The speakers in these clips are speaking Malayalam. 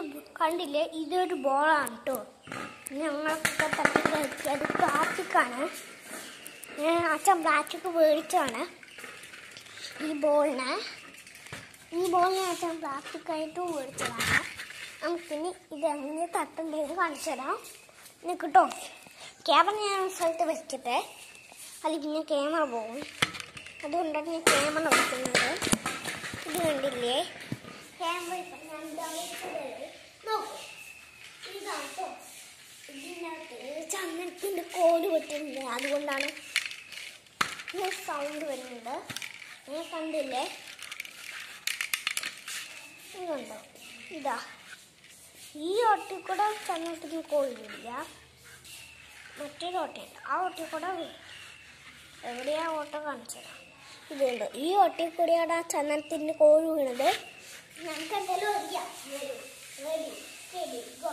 കണ്ടില്ലേ ഇതൊരു ബോളാണ് കേട്ടോ ഞങ്ങൾക്കൊക്കെ തട്ടി കളിക്കുക അത് പ്ലാസ്റ്റിക്കാണ് ഞാൻ അച്ഛൻ പ്ലാസ്റ്റിക് മേടിച്ചാണ് ഈ ബോളിനെ ഈ ബോളിനെ അച്ഛൻ പ്ലാസ്റ്റിക്കായിട്ട് മേടിച്ചതാണ് നമുക്കിനി ഇതെങ്ങനെ തട്ടേണ്ടത് കാണിച്ചു തരാം നിൽക്കട്ടോ ക്യാമറ ഞാൻ ഒരു സ്ഥലത്ത് വെച്ചിട്ട് അതിൽ പിന്നെ ക്യാമറ പോകും അതുകൊണ്ടാണ് ഞാൻ ക്യാമറ വെക്കുന്നത് ഇത് കണ്ടില്ലേ ക്യാമറ ഇപ്പം ഞാൻ ഇതാ വെച്ചത്. നോക്കൂ ഇതാണ് ട്ടോ. ഇതിനകത്ത് ചന്ദനത്തിൻ്റെ കോല് വെട്ടുണ്ട് അതുകൊണ്ടാണ് സൗണ്ട് വരുന്നുണ്ട് ഞാൻ കണ്ടില്ലേ ഇതുണ്ടോ ഇതാ ഈ ഓട്ടിൽ കൂടെ ചന്ദനത്തിന് കോഴിയില്ല മറ്റൊരു ഓട്ടയുണ്ട് ആ ഓട്ടിൽ കൂടെ വീഴും. എവിടെയാ ഓട്ട കാണിച്ചത് ഇതുണ്ട് ഈ ഓട്ടിൽ കൂടെയാണ് ആ ചന്ദനത്തിന് കോഴി വീണത് നമുക്ക് എന്തായാലും അറിയാം റെഡി റെഡി ഗോ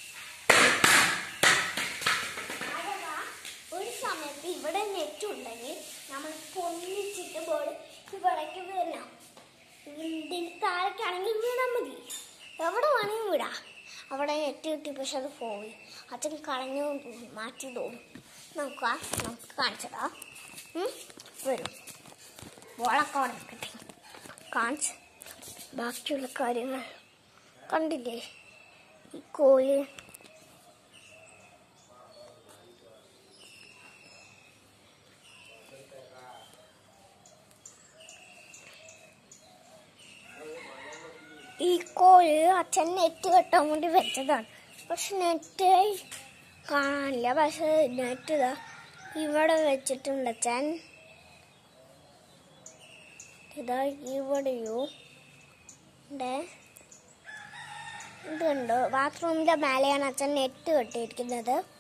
അഥവാ ഒരു സമയത്ത് ഇവിടെ നെറ്റ് ഉണ്ടെങ്കിൽ നമ്മൾ പൊന്നിച്ചിട്ട് ബോൾ ഇവിടേക്ക് വീഴണം ഇതിന് താഴേക്കാണെങ്കിൽ വീണാൽ മതി എവിടെ വേണമെങ്കിൽ വിടാം അവിടെ നെറ്റ് കിട്ടി പക്ഷെ അത് പോയി അച്ഛൻ കളഞ്ഞു മാറ്റി തോന്നും നമുക്ക് ആ നമുക്ക് കാണിച്ചതാ വരും ബോളൊക്കെ അവിടെ നിൽക്കട്ടെ കാണിച്ച് ബാക്കിയുള്ള കാര്യങ്ങൾ കണ്ടില്ലേ ഈ കോഴി ഈ കോഴി അച്ഛൻ നെറ്റ് കെട്ടാൻ വേണ്ടി വെച്ചതാണ് പക്ഷെ നെറ്റ് കാണാനില്ല പക്ഷെ നെറ്റ് ഇതാ ഇവിടെ വെച്ചിട്ടുണ്ട് അച്ഛൻ ഇതാ ഇവിടെയോ ഉണ്ട് ഇതുണ്ട് ബാത്റൂമിൻ്റെ മേലെയാണ് അച്ഛൻ നെറ്റ് കെട്ടിയിരിക്കുന്നത്